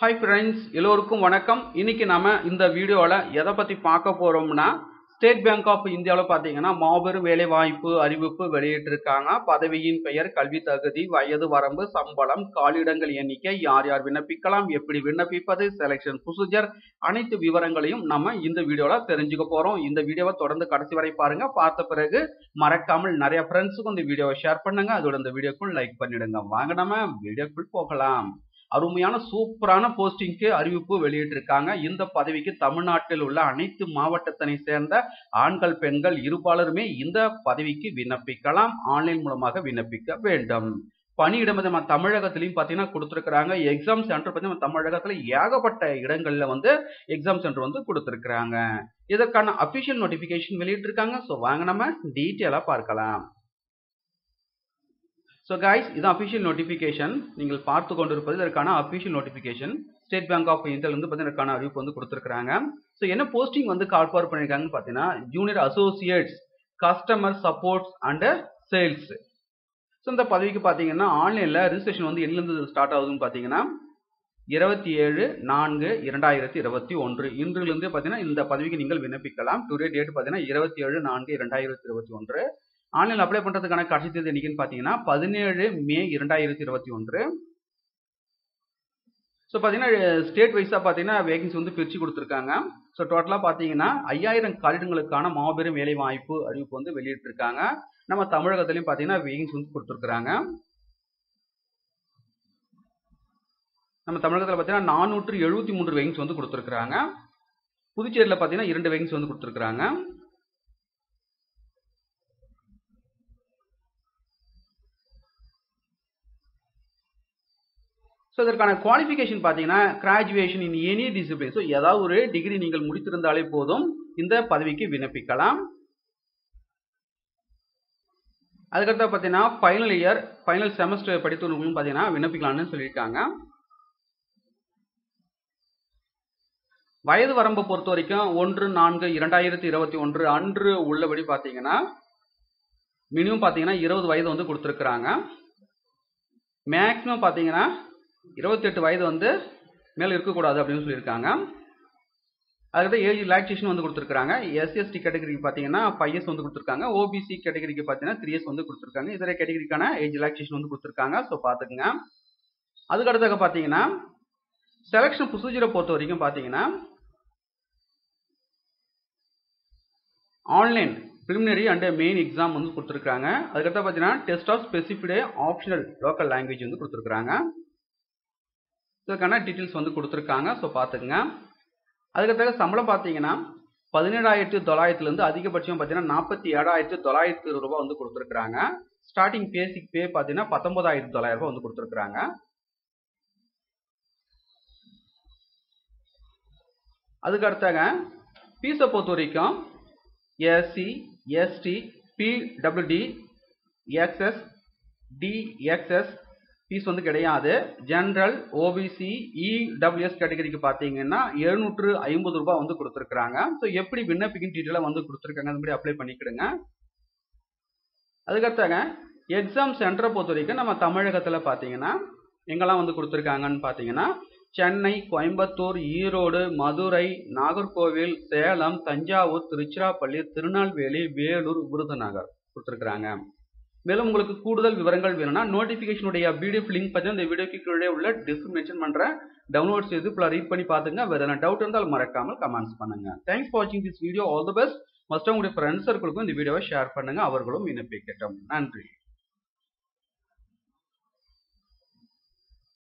hi friends எல்லோருக்கும் வணக்கம் இன்னைக்கு நாம இந்த வீடியோவில் எதை பற்றி பார்க்க போகிறோம்னா ஸ்டேட் பேங்க் ஆஃப் இந்தியாவில் பார்த்தீங்கன்னா மாபெரும் வேலை வாய்ப்பு அறிவிப்பு வெளியிட்டிருக்காங்க பதவியின் பெயர் கல்வி தகுதி வயது வரம்பு சம்பளம் காலிடங்கள் எண்ணிக்கை யார் யார் விண்ணப்பிக்கலாம் எப்படி விண்ணப்பிப்பது செலெக்ஷன் ப்ரொசீஜர் அனைத்து விவரங்களையும் நம்ம இந்த வீடியோவில் தெரிஞ்சுக்க போகிறோம் இந்த வீடியோவை தொடர்ந்து கடைசி வரை பாருங்க பார்த்த பிறகு மறக்காமல் நிறைய ஃப்ரெண்ட்ஸுக்கும் இந்த வீடியோவை ஷேர் பண்ணுங்க அதோட இந்த வீடியோக்குள் லைக் பண்ணிடுங்க வாங்க நம்ம வீடியோக்குள் போகலாம் அருமையான சூப்பரான போஸ்டிங்க்கு அறிவிப்பு வெளியிட்டிருக்காங்க இந்த பதவிக்கு தமிழ்நாட்டில் உள்ள அனைத்து மாவட்டத்தினை சேர்ந்த ஆண்கள் பெண்கள் இருபாலருமே இந்த பதவிக்கு விண்ணப்பிக்கலாம் ஆன்லைன் மூலமாக விண்ணப்பிக்க வேண்டும் பணியிடம் வந்து நம்ம தமிழகத்திலையும் பார்த்தீங்கன்னா கொடுத்துருக்குறாங்க எக்ஸாம் சென்டர் பார்த்தீங்கன்னா தமிழகத்தில் ஏகப்பட்ட இடங்களில் வந்து எக்ஸாம் சென்டர் வந்து கொடுத்துருக்குறாங்க இதற்கான அஃபிஷியல் நோட்டிஃபிகேஷன் வெளியிட்டிருக்காங்க ஸோ வாங்க நம்ம டீட்டெயிலாக பார்க்கலாம் ஸோ கைஸ் இது அஃபிஷியல் நோட்டிஃபிகேஷன் நீங்கள் பார்த்து கொண்டிருப்பது இதற்கான official notification state bank of இந்தியாவில் வந்து பார்த்தீங்கன்னா இதற்கான அறிவிப்பு வந்து கொடுத்துருக்காங்க ஸோ என்ன போஸ்டிங் வந்து கால்பார் பண்ணியிருக்காங்கன்னு பார்த்தீங்கன்னா junior associates customer supports and sales so இந்த பதவிக்கு பார்த்தீங்கன்னா ஆன்லைனில் ரிஜிஸ்ட்ரேஷன் வந்து எண்ணிலிருந்து ஸ்டார்ட் ஆகுதுன்னு பார்த்தீங்கன்னா இருபத்தி ஏழு நான்கு இரண்டாயிரத்தி இருபத்தி ஒன்று இன்றிலிருந்து பார்த்தீங்கன்னா இந்த பதவிக்கு நீங்கள் விண்ணப்பிக்கலாம் டுடே டேட் பார்த்தீங்கன்னா இருபத்தி ஏழு நான்கு இரண்டாயிரத்தி இருபத்தி ஒன்று ஆன்லைன் அப்ளை பண்ணுறதுக்கான கடைசி தேதி என்னைக்குன்னு பார்த்தீங்கன்னா பதினேழு மே இரண்டாயிரத்தி இருபத்தி ஒன்று ஸோ பார்த்தீங்கன்னா ஸ்டேட் வைஸாக பார்த்தீங்கன்னா வேகன்சி வந்து பிரித்து கொடுத்துருக்காங்க ஸோ டோட்டலாக பார்த்தீங்கன்னா ஐயாயிரம் காலிடங்களுக்கான மாபெரும் வேலை வாய்ப்பு அறிவிப்பு வந்து வெளியிட்டிருக்காங்க நம்ம தமிழகத்துலையும் பார்த்தீங்கன்னா வேகன்சி வந்து கொடுத்துருக்குறாங்க நம்ம தமிழகத்தில் பார்த்தீங்கன்னா நானூற்று எழுபத்தி மூன்று வேகன்சி வந்து கொடுத்துருக்குறாங்க புதுச்சேரியில் பார்த்தீங்கன்னா இரண்டு வேகன்சி வந்து கொடுத்துருக்குறாங்க ஸோ இதற்கான குவாலிஃபிகேஷன் பார்த்தீங்கன்னா graduation in any discipline so ஏதாவது ஒரு டிகிரி நீங்கள் முடித்திருந்தாலே போதும் இந்த பதவிக்கு விண்ணப்பிக்கலாம் அதுக்கடுத்து பார்த்தீங்கன்னா ஃபைனல் இயர் ஃபைனல் செமஸ்டர் படித்தவர்களும் பார்த்தீங்கன்னா விண்ணப்பிக்கலாம்னு சொல்லியிருக்காங்க வயது வரம்பை பொறுத்த வரைக்கும் ஒன்று நான்கு இரண்டாயிரத்தி இருபத்தி ஒன்று அன்று உள்ளபடி பார்த்தீங்கன்னா மினிமம் பார்த்தீங்கன்னா இருபது வயது வந்து கொடுத்துருக்குறாங்க மேக்ஸிமம் பார்த்தீங்கன்னா இருபத்தெட்டு வயது வந்து மேலே இருக்கக்கூடாது அப்படின்னு சொல்லியிருக்காங்க அதுக்கடுத்து ஏஜ் ரிலாக்ஸேஷன் வந்து கொடுத்துருக்காங்க எஸ்எஸ்டி கேட்டகரிக்கு பார்த்தீங்கன்னா ஃபைவ் இயர்ஸ் வந்து கொடுத்துருக்காங்க ஓபிசி கேட்டகரிக்கு பார்த்தீங்கன்னா த்ரீ இயர்ஸ் வந்து கொடுத்துருக்காங்க இதர கேட்டகரிக்கான ஏஜ் ரிலாக்ஸேஷன் வந்து கொடுத்துருக்காங்க ஸோ பார்த்துக்குங்க அதுக்கடுத்தாக பார்த்தீங்கன்னா செலெக்ஷன் ப்ரொசீஜரை பொறுத்த வரைக்கும் பார்த்தீங்கன்னா online preliminary and main exam வந்து கொடுத்துருக்காங்க அதுக்கடுத்து பார்த்தீங்கன்னா test of specified optional local language வந்து கொடுத்துருக்காங்க இதுக்கான டீட்டெயில்ஸ் வந்து கொடுத்துருக்காங்க ஸோ பார்த்துக்குங்க அதுக்கடுத்த சம்பளம் பார்த்தீங்கன்னா பதினேழாயிரத்தி தொள்ளாயிரத்துலேருந்து அதிகபட்சம் பார்த்தீங்கன்னா நாற்பத்தி ஏழாயிரத்தி தொள்ளாயிரத்தி ரூபாய் வந்து கொடுத்துருக்காங்க ஸ்டார்டிங் பேசிக் பே பார்த்தீங்கன்னா பத்தொன்பதாயிரத்தி தொள்ளாயிரம் ரூபாய் வந்து கொடுத்துருக்காங்க அதுக்கு அடுத்தாங்க ஃபீஸை பொறுத்த வரைக்கும் SC ST PWD XS DXS fees வந்து கிடையாது ஜென்ரல் ஓபிசி இடபிள்யூஎஸ் கேட்டகரிக்கு பார்த்தீங்கன்னா எழுநூற்று ஐம்பது ரூபாய் வந்து கொடுத்துருக்குறாங்க ஸோ எப்படி விண்ணப்பிக்கும் டீட்டெயிலாக வந்து கொடுத்துருக்காங்க அந்த மாதிரி அப்ளை பண்ணிக்கிடுங்க அதுக்கடுத்தாங்க எக்ஸாம் சென்டரை பொறுத்த வரைக்கும் நம்ம தமிழகத்தில் பார்த்தீங்கன்னா எங்கெல்லாம் வந்து கொடுத்துருக்காங்கன்னு பார்த்தீங்கன்னா சென்னை கோயம்புத்தூர் ஈரோடு மதுரை நாகர்கோவில் சேலம் தஞ்சாவூர் திருச்சிராப்பள்ளி திருநெல்வேலி வேலூர் விருதுநகர் கொடுத்துருக்குறாங்க மேலும் உங்களுக்கு கூடுதல் விவரங்கள் வேணும்னா நோட்டிஃபிகேஷனுடைய பிடிஎஃப் லிங்க் பற்றி இந்த வீடியோக்கு கீழே உள்ள டிஸ்கிரிப் மென்ஷன் பண்ணுறேன் டவுன்லோட் செய்து இப்போ ரீட் பண்ணி பார்த்துங்க வேறு எதனா டவுட் இருந்தால் மறக்காமல் கமெண்ட்ஸ் பண்ணுங்க தேங்க்ஸ் ஃபார் வாட்சிங் this video all the best must உங்களுடைய ஃப்ரெண்ட்ஸ் சர்க்கிளுக்கும் இந்த வீடியோவை ஷேர் பண்ணுங்க அவர்களும் விண்ணப்பிக்கட்டும் நன்றி